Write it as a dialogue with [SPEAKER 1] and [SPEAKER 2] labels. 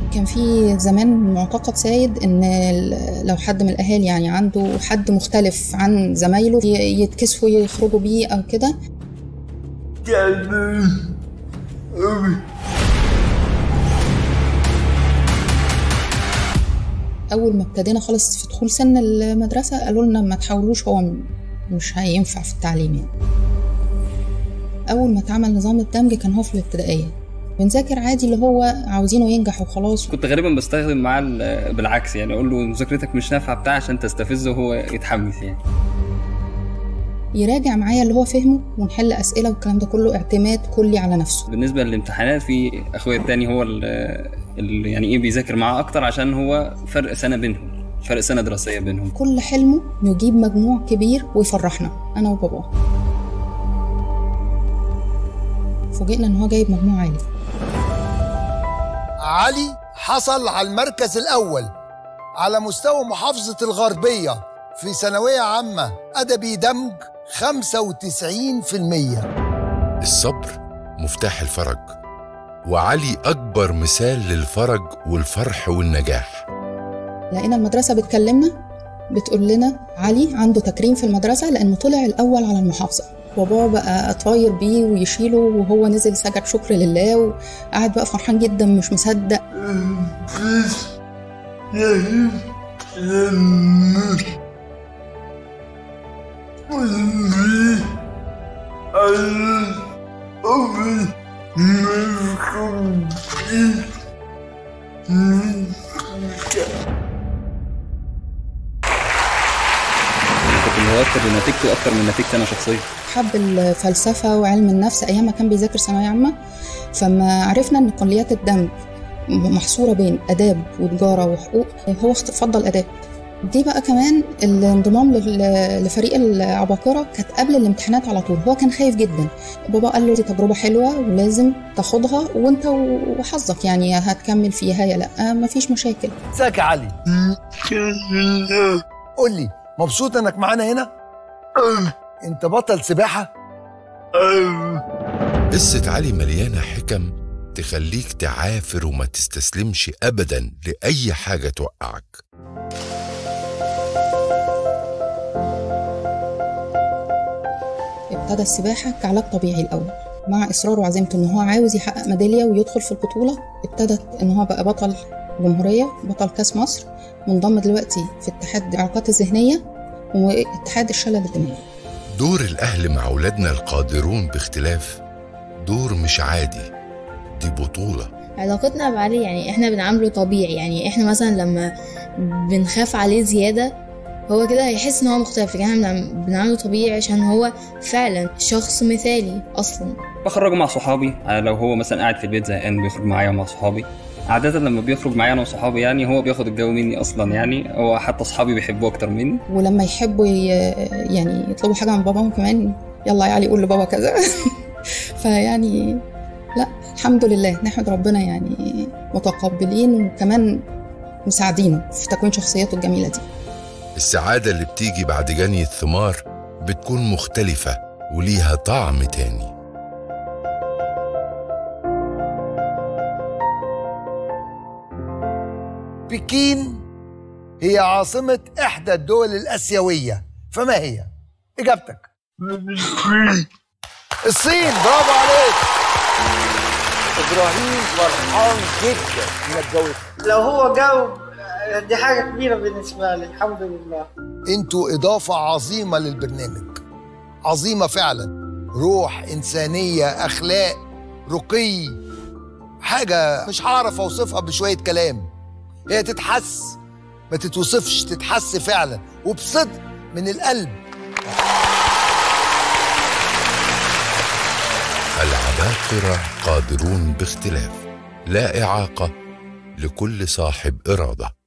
[SPEAKER 1] كان في زمان معتقد سائد ان ال- لو حد من الاهالي يعني عنده حد مختلف عن زمايله ي- يتكسفوا يخرجوا بيه او كده اول ما ابتدينا خالص في دخول سن المدرسه قالوا لنا ما تحاولوش هو م- مش هينفع في التعليم يعني اول ما اتعمل نظام الدمج كان هو في الابتدائيه بنذاكر عادي اللي هو عاوزينه ينجح وخلاص
[SPEAKER 2] كنت غالبا بستخدم معاه ال- بالعكس يعني اقول له مذاكرتك مش نافعه بتاع عشان تستفزه وهو يتحمس يعني
[SPEAKER 1] يراجع معايا اللي هو فهمه ونحل اسئله والكلام ده كله اعتماد كلي على نفسه
[SPEAKER 2] بالنسبه للامتحانات في اخويا التاني هو ال- اللي يعني ايه بيذاكر معاه اكتر عشان هو فرق سنه بينهم فرق سنه دراسيه بينهم
[SPEAKER 1] كل حلمه نجيب مجموع كبير ويفرحنا انا وباباه فوجئنا ان هو جايب مجموع عالي
[SPEAKER 3] علي حصل على المركز الأول على مستوى محافظة الغربية في ثانوية عامة أدبي دمج 95%
[SPEAKER 4] الصبر مفتاح الفرج وعلي أكبر مثال للفرج والفرح والنجاح
[SPEAKER 1] لقينا المدرسه بتكلمنا بتقول لنا علي عنده تكريم في المدرسه لانه طلع الاول على المحافظه بابا بقى طاير بيه ويشيله وهو نزل سجد شكر لله وقعد بقى فرحان جدا مش مصدق
[SPEAKER 2] كنت متوتر لنتيجتي اكتر من نتيجتي انا شخصيا
[SPEAKER 1] حب الفلسفة وعلم النفس أيام ما كان بيذاكر ثانوية عامة فما عرفنا إن كليات الدمج محصورة بين آداب وتجارة وحقوق هو اخت- فضل آداب دي بقى كمان الانضمام لل- لفريق العباقرة كانت قبل الامتحانات على طول هو كان خايف جدا بابا قال له دي تجربة حلوة ولازم تاخدها وانت وحظك يعني هتكمل فيها يا لا مفيش مشاكل
[SPEAKER 3] ازيك يا علي قول لي مبسوط انك معانا هنا انت بطل سباحة
[SPEAKER 4] قصة علي مليانة حكم تخليك تعافر وما تستسلمش أبدا لأي حاجة توقعك
[SPEAKER 1] ابتدى السباحة كعلاج طبيعي الأول مع إصراره وعزيمته إن هو عاوز يحقق ميدالية ويدخل في البطولة ابتدت إن هو بقى بطل جمهورية بطل كأس مصر منضم دلوقتي في اتحاد الإعاقات الذهنية واتحاد الشلل الدماغي
[SPEAKER 4] دور الأهل مع أولادنا القادرون باختلاف دور مش عادي دي بطولة
[SPEAKER 5] علاقتنا بعلي يعني احنا بنعامله طبيعي يعني احنا مثلا لما بنخاف عليه زيادة هو كده هيحس ان هو مختلف لكن احنا بنعم- بنعامله طبيعي عشان هو فعلا شخص مثالي اصلا
[SPEAKER 2] بخرجه مع صحابي آه، لو هو مثلا قاعد في البيت زهقان بيخرج معايا مع صحابي عادة لما بيخرج معايا انا وصحابي يعني هو بياخد الجو مني اصلا يعني هو حتى صحابي بيحبوه اكتر مني
[SPEAKER 1] ولما يحبوا ي- يعني يطلبوا حاجة من باباهم كمان يلا يا علي قول لبابا كذا فيعني لا الحمد لله نحمد ربنا يعني متقبلين وكمان مساعدينه في تكوين شخصيته الجميلة دي
[SPEAKER 4] السعادة اللي بتيجي بعد جني الثمار بتكون مختلفة وليها طعم تاني
[SPEAKER 3] بكين هي عاصمة إحدى الدول الآسيوية فما هي؟ إجابتك الصين برافو عليك إبراهيم فرحان جدا إنك جاوبت
[SPEAKER 6] لو هو جاوب دي حاجة كبيرة بالنسبة لي الحمد لله
[SPEAKER 3] انتوا إضافة عظيمة للبرنامج عظيمة فعلا روح إنسانية أخلاق رقي حاجة مش هعرف أوصفها بشوية كلام هي تتحس ما تتوصفش تتحس فعلا وبصدق من القلب
[SPEAKER 4] العباقرة قادرون باختلاف لا إعاقة لكل صاحب إرادة